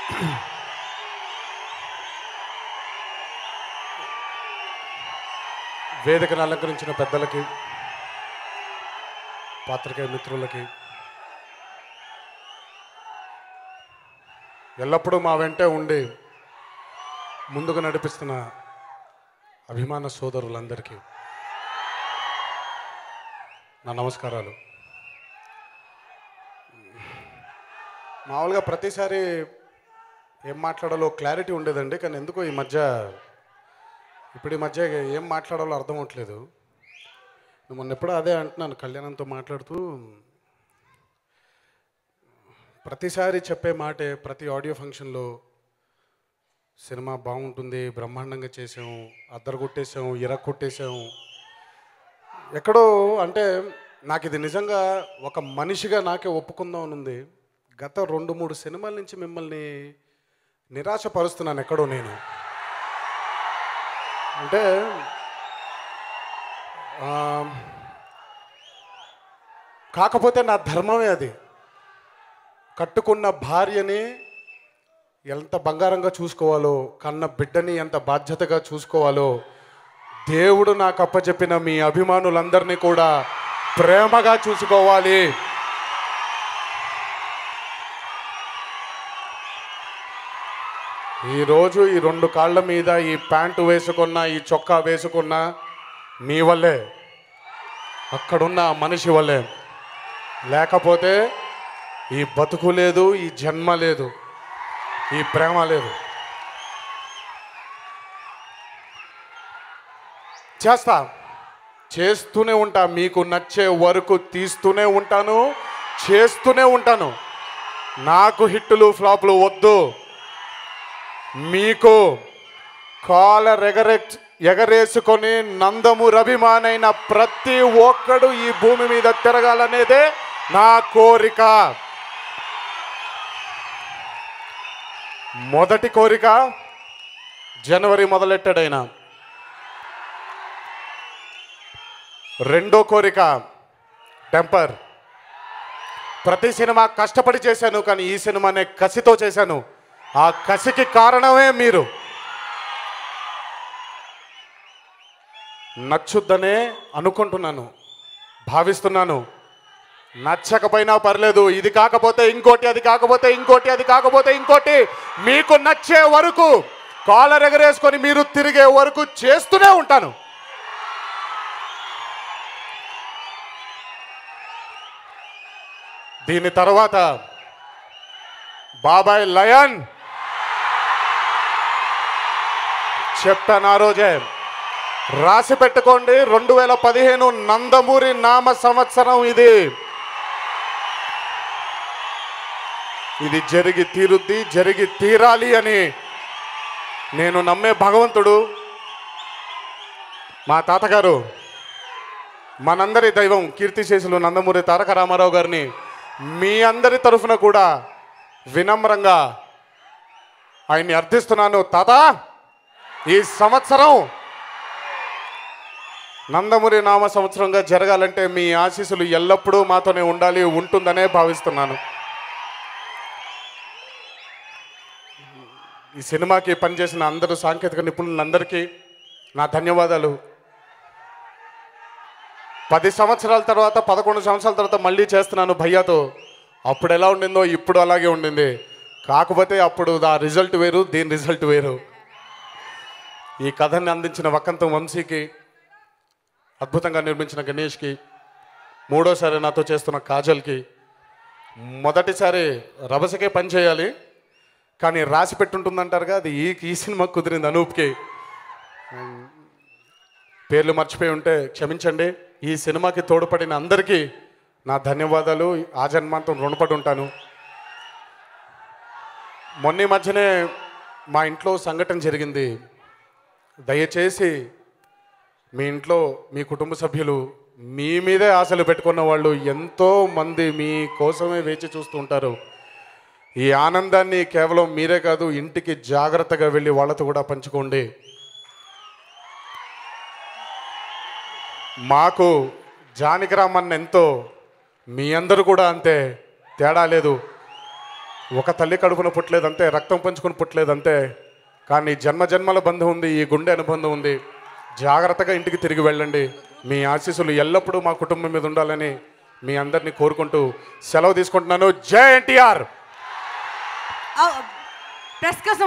వేదికను అలంకరించిన పెద్దలకి పాత్రికేయ మిత్రులకి ఎల్లప్పుడూ మా వెంటే ఉండి ముందుకు నడిపిస్తున్న అభిమాన సోదరులందరికీ నా నమస్కారాలు మామూలుగా ప్రతిసారి ఏం మాట్లాడాలో క్లారిటీ ఉండేదండి కానీ ఎందుకో ఈ మధ్య ఇప్పుడు ఈ మధ్య ఏం మాట్లాడాలో అర్థం అవట్లేదు నేను మొన్న ఎప్పుడో అదే అంటున్నాను కళ్యాణంతో మాట్లాడుతూ ప్రతిసారి చెప్పే మాటే ప్రతి ఆడియో ఫంక్షన్లో సినిమా బాగుంటుంది బ్రహ్మాండంగా చేసాం అద్దరు కొట్టేసాం ఇర కొట్టేసాం ఎక్కడో అంటే నాకు ఇది నిజంగా ఒక మనిషిగా నాకే ఒప్పుకుందాం అని ఉంది గత రెండు మూడు సినిమాల నుంచి మిమ్మల్ని నిరాశపరుస్తున్నాను ఎక్కడో నేను అంటే ఆ, కాకపోతే నా ధర్మమే అది కట్టుకున్న భార్యని ఎంత బంగారంగా చూసుకోవాలో కన్న బిడ్డని ఎంత బాధ్యతగా చూసుకోవాలో దేవుడు నాకు అప్పచెప్పిన మీ అభిమానులందరినీ కూడా ప్రేమగా చూసుకోవాలి ఈరోజు ఈ రెండు కాళ్ళ మీద ఈ ప్యాంటు వేసుకున్న ఈ చొక్కా వేసుకున్న మీ వల్లే అక్కడున్న ఆ మనిషి వల్లే లేకపోతే ఈ బతుకు లేదు ఈ జన్మ లేదు ఈ ప్రేమ లేదు చేస్తా చేస్తూనే ఉంటా మీకు నచ్చే వరకు తీస్తూనే ఉంటాను చేస్తూనే ఉంటాను నాకు హిట్టులు ఫ్లాపులు వద్దు మీకు కాలర్ ఎగరె ఎగరేసుకొని నందమూరి అభిమానైన ప్రతి ఒక్కడు ఈ భూమి మీద తిరగాలనేదే నా కోరిక మొదటి కోరిక జనవరి మొదలెట్టాడైనా రెండో కోరిక టెంపర్ ప్రతి సినిమా కష్టపడి చేశాను కానీ ఈ సినిమానే కసితో చేశాను ఆ కసికి కారణమే మీరు నచ్చుద్దనే అనుకుంటున్నాను భావిస్తున్నాను నచ్చకపోయినా పర్లేదు ఇది కాకపోతే ఇంకోటి అది కాకపోతే ఇంకోటి అది కాకపోతే ఇంకోటి మీకు నచ్చే వరకు కాలర్ ఎగరేసుకొని మీరు తిరిగే వరకు చేస్తూనే ఉంటాను దీని తర్వాత బాబాయ్ లయన్ చెప్పాను ఆ రోజే రాసి పెట్టుకోండి రెండు వేల పదిహేను నందమూరి నామ సంవత్సరం ఇది ఇది జరిగి తీరుద్ది జరిగి తీరాలి అని నేను నమ్మే భగవంతుడు మా తాతగారు మనందరి దైవం కీర్తిశేషులు నందమూరి తారక రామారావు గారిని మీ అందరి తరఫున కూడా వినమ్రంగా ఆయన్ని అర్థిస్తున్నాను తాత ఈ సంవత్సరం నందమూరి నామ సంవత్సరంగా జరగాలంటే మీ ఆశీస్సులు ఎల్లప్పుడూ మాతోనే ఉండాలి ఉంటుందనే భావిస్తున్నాను ఈ సినిమాకి పనిచేసిన అందరూ సాంకేతిక నిపుణులందరికీ నా ధన్యవాదాలు పది సంవత్సరాల తర్వాత పదకొండు సంవత్సరాల తర్వాత మళ్ళీ చేస్తున్నాను భయ్యాతో అప్పుడు ఎలా ఉండిందో ఇప్పుడు అలాగే ఉండింది కాకపోతే అప్పుడు ఆ రిజల్ట్ వేరు దీని రిజల్ట్ వేరు ఈ కథని అందించిన వక్కంతం వంశీకి అద్భుతంగా నిర్మించిన గణేష్కి మూడోసారి నాతో చేస్తున్న కాజల్కి మొదటిసారి రభసకే పని చేయాలి కానీ రాసి పెట్టుంటుందంటారుగా అది ఈ ఈ సినిమా కుదిరింది అనూప్కి పేర్లు మర్చిపోయి ఉంటే క్షమించండి ఈ సినిమాకి తోడ్పడిన అందరికీ నా ధన్యవాదాలు ఆ జన్మాంతం రుణపడి ఉంటాను మొన్న ఈ మధ్యనే మా ఇంట్లో సంఘటన జరిగింది దయచేసి మీ ఇంట్లో మీ కుటుంబ సభ్యులు మీ మీదే ఆశలు పెట్టుకున్న వాళ్ళు ఎంతో మంది మీ కోసమే వేచి చూస్తూ ఉంటారు ఈ ఆనందాన్ని కేవలం మీరే కాదు ఇంటికి జాగ్రత్తగా వెళ్ళి వాళ్ళతో కూడా పంచుకోండి మాకు జానకిరామన్న ఎంతో మీ అందరూ కూడా అంతే తేడా లేదు ఒక తల్లి కడుపున పుట్టలేదంతే రక్తం పంచుకొని పుట్టలేదంతే కానీ జన్మ జన్మల బంధం ఉంది ఈ గుండె అనుబంధం ఉంది జాగ్రత్తగా ఇంటికి తిరిగి వెళ్ళండి మీ ఆశీస్సులు ఎల్లప్పుడూ మా కుటుంబం మీద ఉండాలని మీ అందరినీ కోరుకుంటూ సెలవు తీసుకుంటున్నాను జై ఎన్టీఆర్ ప్రెస్ కోసం